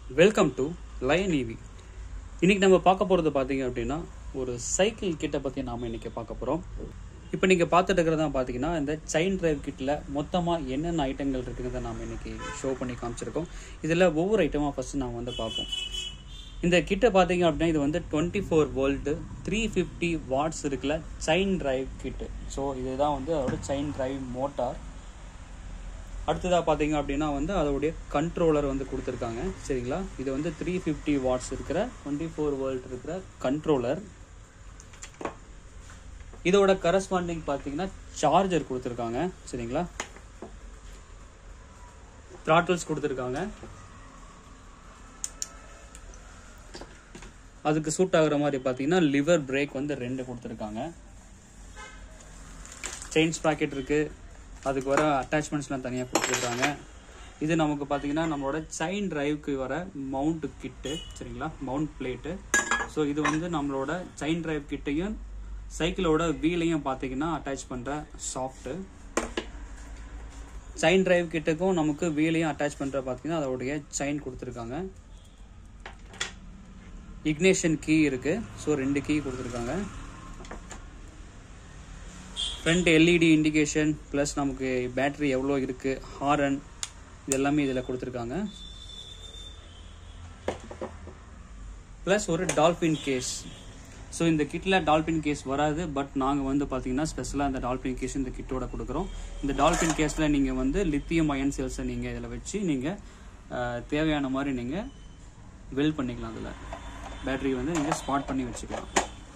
welcome to line EV இன்னைக்கு நம்ம பார்க்க போகிறது பார்த்தீங்க அப்படின்னா ஒரு சைக்கிள் கிட்ட பற்றி நாம் இன்னைக்கு பார்க்க போகிறோம் இப்போ நீங்கள் பார்த்துட்டு இருக்கிறதா பார்த்தீங்கன்னா இந்த செயின் டிரைவ் கிட்டில் மொத்தமாக என்னென்ன ஐட்டங்கள் இருக்குங்கிறத நாம் இன்னைக்கு ஷோ பண்ணி காமிச்சிருக்கோம் இதில் ஒவ்வொரு ஐட்டமாக ஃபஸ்ட்டு நாம் வந்து பார்ப்போம் இந்த கிட்ட பார்த்தீங்க அப்படின்னா இது வந்து twenty four volt three fifty watts இருக்குல்ல செயின் டிரைவ் கிட்டு ஸோ இதுதான் வந்து அதோட செயின் டிரைவ் மோட்டார் அடுத்ததாக பார்த்தீங்க அப்படின்னா வந்து அதோடைய கண்ட்ரோலர் வந்து கொடுத்துருக்காங்க சரிங்களா இது வந்து த்ரீ ஃபிஃப்டி வாட்ஸ் இருக்கிற டுவெண்ட்டி ஃபோர் வோல்ட் இருக்கிற கண்ட்ரோலர் இதோட கரஸ்பாண்டிங் பார்த்தீங்கன்னா சார்ஜர் கொடுத்துருக்காங்க சரிங்களா த்ராட்டில்ஸ் கொடுத்துருக்காங்க அதுக்கு சூட் ஆகுற மாதிரி பார்த்தீங்கன்னா லிவர் பிரேக் வந்து ரெண்டு கொடுத்துருக்காங்க செயின் ஸ்ப்ராக்கெட் இருக்கு அதுக்கு வர அட்டாச்மெண்ட்ஸ்லாம் தனியாக கொடுத்துருக்காங்க இது நமக்கு பார்த்தீங்கன்னா நம்மளோட செயின் டிரைவுக்கு வர மவுண்ட் கிட்டு சரிங்களா மவுண்ட் பிளேட்டு ஸோ இது வந்து நம்மளோட செயின் டிரைவ் கிட்டையும் சைக்கிளோட வீலையும் பார்த்தீங்கன்னா அட்டாச் பண்ணுற சாஃப்ட்டு செயின் டிரைவ் கிட்டுக்கும் நமக்கு வீலையும் அட்டாச் பண்ணுற பார்த்தீங்கன்னா அதோடைய செயின் கொடுத்துருக்காங்க இக்னேஷன் கீ இருக்கு ஸோ ரெண்டு கீ கொடுத்துருக்காங்க ஃப்ரண்ட் எல்இடி இண்டிகேஷன் ப்ளஸ் நமக்கு பேட்டரி எவ்வளோ இருக்கு ஹாரன் இது எல்லாமே இதில் கொடுத்துருக்காங்க ப்ளஸ் ஒரு டால்ஃபின் கேஸ் ஸோ இந்த கிட்டில் டால்ஃபின் கேஸ் வராது பட் நாங்கள் வந்து பார்த்தீங்கன்னா ஸ்பெஷலாக இந்த டால்ஃபின் கேஸ் இந்த கிட்டோட கொடுக்குறோம் இந்த டால்ஃபின் கேஸில் நீங்கள் வந்து லித்தியம் அயன் செல்ஸை நீங்கள் இதில் வச்சு நீங்கள் தேவையான மாதிரி நீங்கள் வெல் பண்ணிக்கலாம் அதில் பேட்டரி வந்து நீங்கள் ஸ்பாட் பண்ணி வச்சுக்கலாம்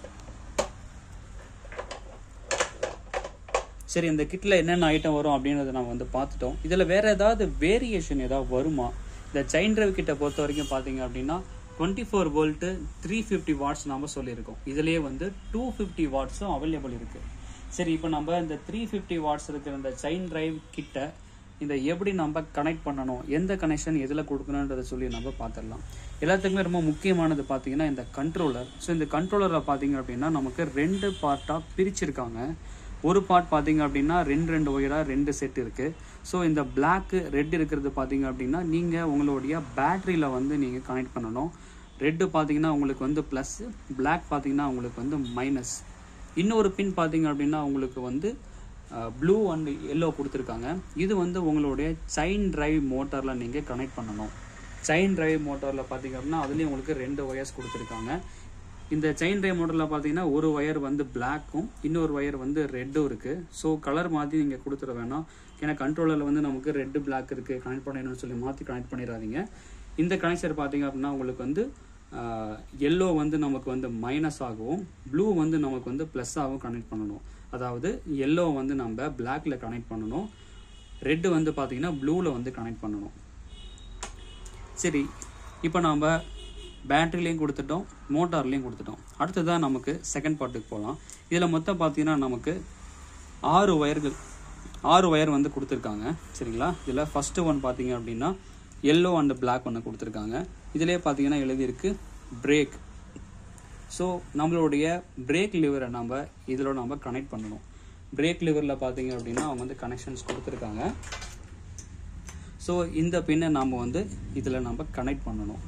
சரி இந்த கிட்டில் என்னென்ன ஐட்டம் வரும் அப்படின்றத நம்ம வந்து பார்த்துட்டோம் இதில் வேற ஏதாவது வேரியேஷன் ஏதாவது வருமா இந்த செயின் டிரைவ் கிட்ட பொறுத்த வரைக்கும் பார்த்தீங்க அப்படின்னா twenty four volt three fifty watts நம்ம சொல்லியிருக்கோம் இதுலேயே வந்து டூ ஃபிஃப்டி வாட்ஸும் அவைலபிள் இருக்கு சரி இப்போ நம்ம இந்த த்ரீ ஃபிஃப்டி வாட்ஸ் இருக்கிற இந்த செயின் டிரைவ் கிட்ட இதை எப்படி நம்ம கனெக்ட் பண்ணணும் எந்த கனெக்ஷன் எதில் கொடுக்கணுன்றதை சொல்லி நம்ம பார்த்துடலாம் எல்லாத்துக்குமே ரொம்ப முக்கியமானது பார்த்தீங்கன்னா இந்த கண்ட்ரோலர் ஸோ இந்த கண்ட்ரோலரில் பார்த்தீங்க அப்படின்னா நமக்கு ரெண்டு பார்ட்டாக பிரிச்சிருக்காங்க ஒரு பார்ட் பார்த்தீங்க அப்படின்னா ரெண்டு ரெண்டு ஒயராக ரெண்டு செட் இருக்குது ஸோ இந்த பிளாக்கு ரெட் இருக்கிறது பார்த்தீங்க அப்படின்னா நீங்கள் உங்களுடைய பேட்டரியில் வந்து நீங்கள் கனெக்ட் பண்ணணும் ரெட்டு பார்த்தீங்கன்னா உங்களுக்கு வந்து ப்ளஸ் பிளாக் பார்த்தீங்கன்னா உங்களுக்கு வந்து மைனஸ் இன்னொரு பின் பார்த்தீங்க அப்படின்னா உங்களுக்கு வந்து ப்ளூ அண்ட் எல்லோ கொடுத்துருக்காங்க இது வந்து உங்களுடைய செயின் டிரைவ் மோட்டாரில் நீங்கள் கனெக்ட் பண்ணணும் செயின் டிரைவ் மோட்டாரில் பார்த்தீங்க அப்படின்னா அதுலேயும் உங்களுக்கு ரெண்டு ஒயர்ஸ் கொடுத்துருக்காங்க இந்த செயின் டிரைவ் மோட்டரில் பார்த்தீங்கன்னா ஒரு ஒயர் வந்து பிளாக்கும் இன்னொரு ஒயர் வந்து ரெட்டும் இருக்குது ஸோ கலர் மாற்றி நீங்கள் கொடுத்துட வேணாம் ஏன்னா கண்ட்ரோலரில் வந்து நமக்கு ரெட்டு பிளாக் இருக்குது கனெக்ட் பண்ணணும்னு சொல்லி மாற்றி கனெக்ட் பண்ணிடாதீங்க இந்த கனெக்டர் பார்த்தீங்க அப்படின்னா உங்களுக்கு வந்து எல்லோ வந்து நமக்கு வந்து மைனஸ் ஆகவும் ப்ளூ வந்து நமக்கு வந்து ப்ளஸ்ஸாகவும் கனெக்ட் பண்ணணும் அதாவது எல்லோ வந்து நம்ம பிளாக்ல கனெக்ட் பண்ணணும் ரெட்டு வந்து பார்த்தீங்கன்னா ப்ளூவில் வந்து கனெக்ட் பண்ணணும் சரி இப்போ நாம் பேட்டரிலையும் கொடுத்துட்டோம் மோட்டார்லேயும் கொடுத்துட்டோம் அடுத்ததான் நமக்கு செகண்ட் பார்ட்டுக்கு போகலாம் இதில் மொத்தம் பார்த்தீங்கன்னா நமக்கு ஆறு ஒயர்கள் ஆறு ஒயர் வந்து கொடுத்துருக்காங்க சரிங்களா இதில் ஃபஸ்ட்டு ஒன் பார்த்தீங்க அப்படின்னா எல்லோ அண்ட் பிளாக் ஒன்று கொடுத்துருக்காங்க இதிலே பார்த்தீங்கன்னா எழுதியிருக்கு பிரேக் ஸோ நம்மளுடைய பிரேக் லிவரை நம்ம இதில் நம்ம கனெக்ட் பண்ணணும் பிரேக் லிவரில் பார்த்தீங்க அப்படின்னா அவங்க வந்து கனெக்ஷன்ஸ் கொடுத்துருக்காங்க ஸோ இந்த பின்னை நாம் வந்து இதில் நம்ம கனெக்ட் பண்ணணும்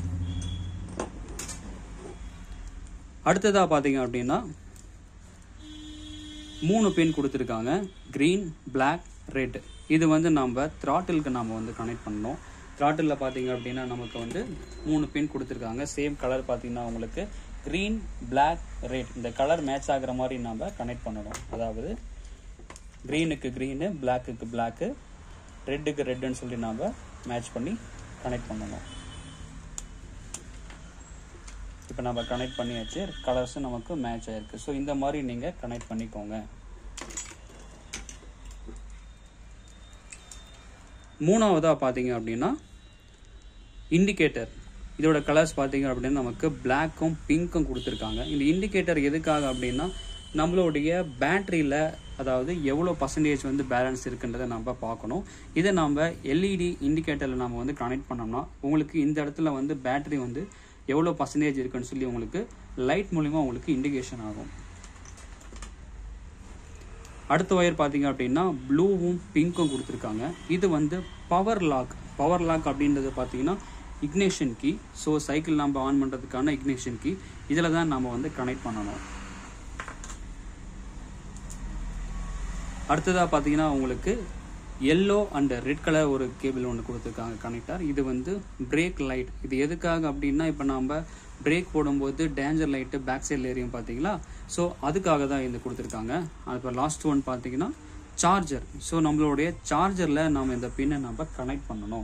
அடுத்ததாக பார்த்தீங்க அப்படின்னா மூணு பின் கொடுத்துருக்காங்க க்ரீன் பிளாக் ரெட் இது வந்து நம்ம த்ராட்டிலுக்கு நாம் வந்து கனெக்ட் பண்ணணும் த்ராட்டிலில் பார்த்தீங்க அப்படின்னா நமக்கு வந்து மூணு பின் கொடுத்துருக்காங்க சேம் கலர் பார்த்தீங்கன்னா உங்களுக்கு க்ரீன் பிளாக் ரெட் இந்த கலர் மேட்ச் ஆகிற மாதிரி நம்ம கனெக்ட் பண்ணணும் அதாவது க்ரீனுக்கு க்ரீனு பிளாக்குக்கு பிளாக்கு ரெட்டுக்கு ரெட்டுன்னு சொல்லி நாம் மேட்ச் பண்ணி கனெக்ட் பண்ணணும் இப்போ நம்ம கனெக்ட் பண்ணியாச்சு கலர்ஸும் நமக்கு மேட்ச் ஆயிருக்கு ஸோ இந்த மாதிரி நீங்கள் கனெக்ட் பண்ணிக்கோங்க மூணாவதாக பார்த்தீங்க அப்படின்னா இண்டிகேட்டர் இதோட கலர்ஸ் பார்த்தீங்க அப்படின்னா நமக்கு பிளாக்கும் பிங்க்கும் கொடுத்துருக்காங்க இந்த இண்டிகேட்டர் எதுக்காக அப்படின்னா நம்மளுடைய பேட்டரியில் அதாவது எவ்வளோ பர்சன்டேஜ் வந்து பேலன்ஸ் இருக்குன்றதை நம்ம பார்க்கணும் இதை நம்ம எல்இடி இண்டிகேட்டரில் நம்ம வந்து கனெக்ட் பண்ணோம்னா உங்களுக்கு இந்த இடத்துல வந்து பேட்டரி வந்து எவ்வளோ பர்சன்டேஜ் இருக்குன்னு சொல்லி உங்களுக்கு லைட் மூலிமா உங்களுக்கு இண்டிகேஷன் ஆகும் அடுத்த ஒயர் பார்த்தீங்க அப்படின்னா ப்ளூவும் பிங்க்கும் கொடுத்துருக்காங்க இது வந்து பவர் லாக் பவர் லாக் அப்படின்றது பார்த்தீங்கன்னா இக்னேஷன் கீ ஸோ சைக்கிள் நம்ம ஆன் பண்ணுறதுக்கான இக்னேஷன் கீ இதில் தான் நம்ம வந்து கனெக்ட் பண்ணணும் அடுத்ததாக பார்த்தீங்கன்னா உங்களுக்கு எல்லோ அண்ட் ரெட் கலர் ஒரு கேபிள் ஒன்று கொடுத்துருக்காங்க கனெக்டர் இது வந்து பிரேக் லைட் இது எதுக்காக அப்படின்னா இப்போ நம்ம பிரேக் போடும்போது டேஞ்சர் லைட்டு பேக் சைடில் எரியும் பார்த்தீங்களா ஸோ அதுக்காக தான் இது கொடுத்துருக்காங்க இப்போ லாஸ்ட் ஒன் பார்த்தீங்கன்னா சார்ஜர் ஸோ நம்மளுடைய சார்ஜரில் நம்ம இந்த பின்னை நம்ம கனெக்ட் பண்ணணும்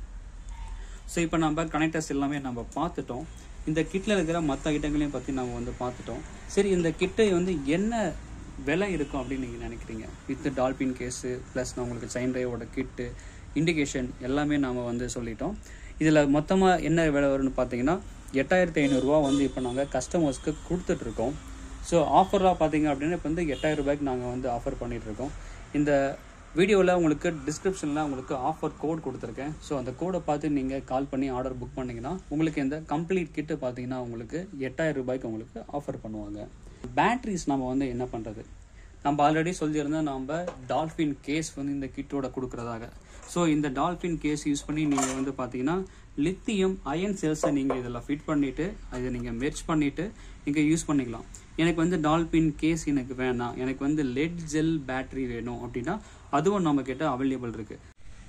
ஸோ இப்போ நம்ம கனெக்டர்ஸ் எல்லாமே நம்ம பார்த்துட்டோம் இந்த கிட்டில் இருக்கிற மற்ற ஐட்டங்களையும் பற்றி நம்ம வந்து பார்த்துட்டோம் சரி இந்த கிட்டை வந்து என்ன விலை இருக்கும் அப்படின்னு நீங்கள் நினைக்கிறீங்க வித் டால்பின் கேஸு ப்ளஸ் நான் உங்களுக்கு சைன் ட்ரைவோட கிட்டு இண்டிகேஷன் எல்லாமே நாம் வந்து சொல்லிட்டோம் இதில் மொத்தமாக என்ன விலை வரும்னு பார்த்தீங்கன்னா எட்டாயிரத்தி ஐநூறுரூவா வந்து இப்போ நாங்கள் கஸ்டமர்ஸ்க்கு கொடுத்துட்ருக்கோம் ஸோ ஆஃபராக பார்த்தீங்க அப்படின்னா இப்போ வந்து எட்டாயிரம் ரூபாய்க்கு நாங்கள் வந்து ஆஃபர் பண்ணிகிட்ருக்கோம் இந்த வீடியோவில் உங்களுக்கு டிஸ்கிரிப்ஷனில் உங்களுக்கு ஆஃபர் கோட் கொடுத்துருக்கேன் ஸோ அந்த கோடை பார்த்து நீங்கள் கால் பண்ணி ஆர்டர் புக் பண்ணிங்கன்னா உங்களுக்கு இந்த கம்ப்ளீட் கிட்டு பார்த்தீங்கன்னா உங்களுக்கு எட்டாயிரம் ரூபாய்க்கு உங்களுக்கு ஆஃபர் பண்ணுவாங்க பேட்ரிஸ் நம்ம வந்து என்ன பண்ணுறது நம்ம ஆல்ரெடி சொல்லியிருந்தோம் நம்ம டால்ஃபின் கேஸ் வந்து இந்த கிட்டோட கொடுக்குறதாக ஸோ இந்த டால்ஃபின் கேஸ் யூஸ் பண்ணி நீங்கள் வந்து பார்த்தீங்கன்னா லித்தியம் அயன் செல்ஸை நீங்கள் இதில் ஃபிட் பண்ணிவிட்டு அதை நீங்கள் மெர்ச் பண்ணிவிட்டு நீங்கள் யூஸ் பண்ணிக்கலாம் எனக்கு வந்து டால்பின் கேஸ் எனக்கு வேணாம் எனக்கு வந்து லெட் ஜெல் பேட்டரி வேணும் அப்படின்னா அதுவும் நம்ம கிட்ட அவைலபிள் இருக்கு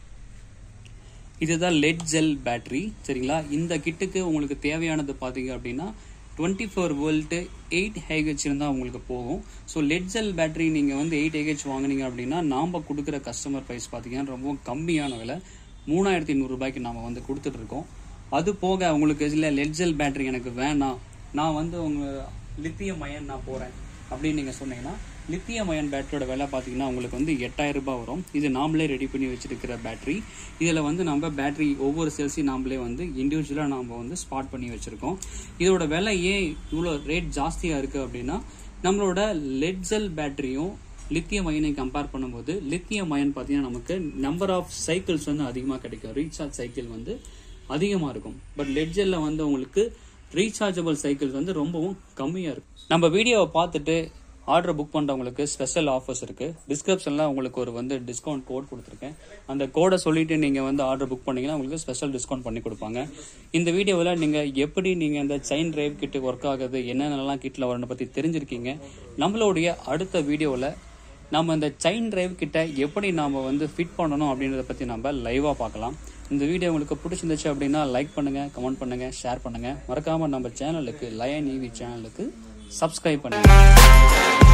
இதுதான் லெட் ஜெல் பேட்டரி சரிங்களா இந்த கிட்டுக்கு உங்களுக்கு தேவையானது பார்த்தீங்க அப்படின்னா twenty four volt eight AH இருந்தால் உங்களுக்கு போகும் ஸோ லெட் ஜெல் பேட்டரி நீங்கள் வந்து எயிட் ஹேஹெச் வாங்குனீங்க அப்படின்னா நாம் கொடுக்குற கஸ்டமர் ப்ரைஸ் பார்த்தீங்கன்னா ரொம்பவும் கம்மியான விலை மூணாயிரத்தி நூறுரூபாய்க்கு நாம் வந்து கொடுத்துட்ருக்கோம் அது போக உங்களுக்கு இல்லை லெட் ஜெல் பேட்டரி எனக்கு வேணாம் நான் வந்து உங்கள் லித்தியம் அயன் நான் போகிறேன் அப்படின்னு நீங்கள் சொன்னீங்கன்னா லித்தியம் அயன் பேட்டரியோட விலை பார்த்தீங்கன்னா உங்களுக்கு வந்து எட்டாயிரம் ரூபாய் வரும் இது நாமளே ரெடி பண்ணி வச்சிருக்கிற பேட்டரி இதில் வந்து நம்ம பேட்டரி ஒவ்வொரு செல்ஸையும் நாமளே வந்து இண்டிவிஜுவலாக நாம் வந்து ஸ்பாட் பண்ணி வச்சுருக்கோம் இதோட விலை ஏன் இவ்வளோ ரேட் ஜாஸ்தியாக இருக்குது அப்படின்னா நம்மளோட லெட்ஜெல் பேட்டரியும் லித்தியம் அயனை கம்பேர் பண்ணும்போது லித்தியம் அயன் பார்த்தீங்கன்னா நமக்கு நம்பர் ஆஃப் சைக்கிள்ஸ் வந்து அதிகமாக கிடைக்கும் ரீசார்ஜ் சைக்கிள் வந்து அதிகமாக இருக்கும் பட் லெட்ஜெல்ல வந்து உங்களுக்கு ரீசார்ஜபிள் சைக்கிள்ஸ் வந்து ரொம்பவும் கம்மியாக இருக்கும் நம்ம வீடியோவை பார்த்துட்டு ஆர்டர் புக் பண்ணுறவங்களுக்கு ஸ்பெஷல் ஆஃபர்ஸ் இருக்குது டிஸ்கிரிப்ஷனில் உங்களுக்கு ஒரு வந்து டிஸ்கவுண்ட் கோட் கொடுத்துருக்கேன் அந்த கோடை சொல்லிட்டு நீங்கள் வந்து ஆர்டர் புக் பண்ணீங்கன்னா உங்களுக்கு ஸ்பெஷல் டிஸ்கவுண்ட் பண்ணி கொடுப்பாங்க இந்த வீடியோவில் நீங்கள் எப்படி நீங்கள் இந்த செயின் டிரைவ் கிட்டு ஒர்க் ஆகுது என்னென்னலாம் கிட்டில் வரணும் பற்றி தெரிஞ்சிருக்கீங்க நம்மளுடைய அடுத்த வீடியோவில் நம்ம இந்த செயின் டிரைவ் கிட்ட எப்படி நாம் வந்து ஃபிட் பண்ணணும் அப்படின்றத பற்றி நம்ம லைவாக பார்க்கலாம் இந்த வீடியோ உங்களுக்கு பிடிச்சிருந்துச்சு அப்படின்னா லைக் பண்ணுங்கள் கமெண்ட் பண்ணுங்கள் ஷேர் பண்ணுங்கள் மறக்காமல் நம்ம சேனலுக்கு லயன் ஈவி சேனலுக்கு சப்ஸ்கிரைப் பண்ணுங்கள்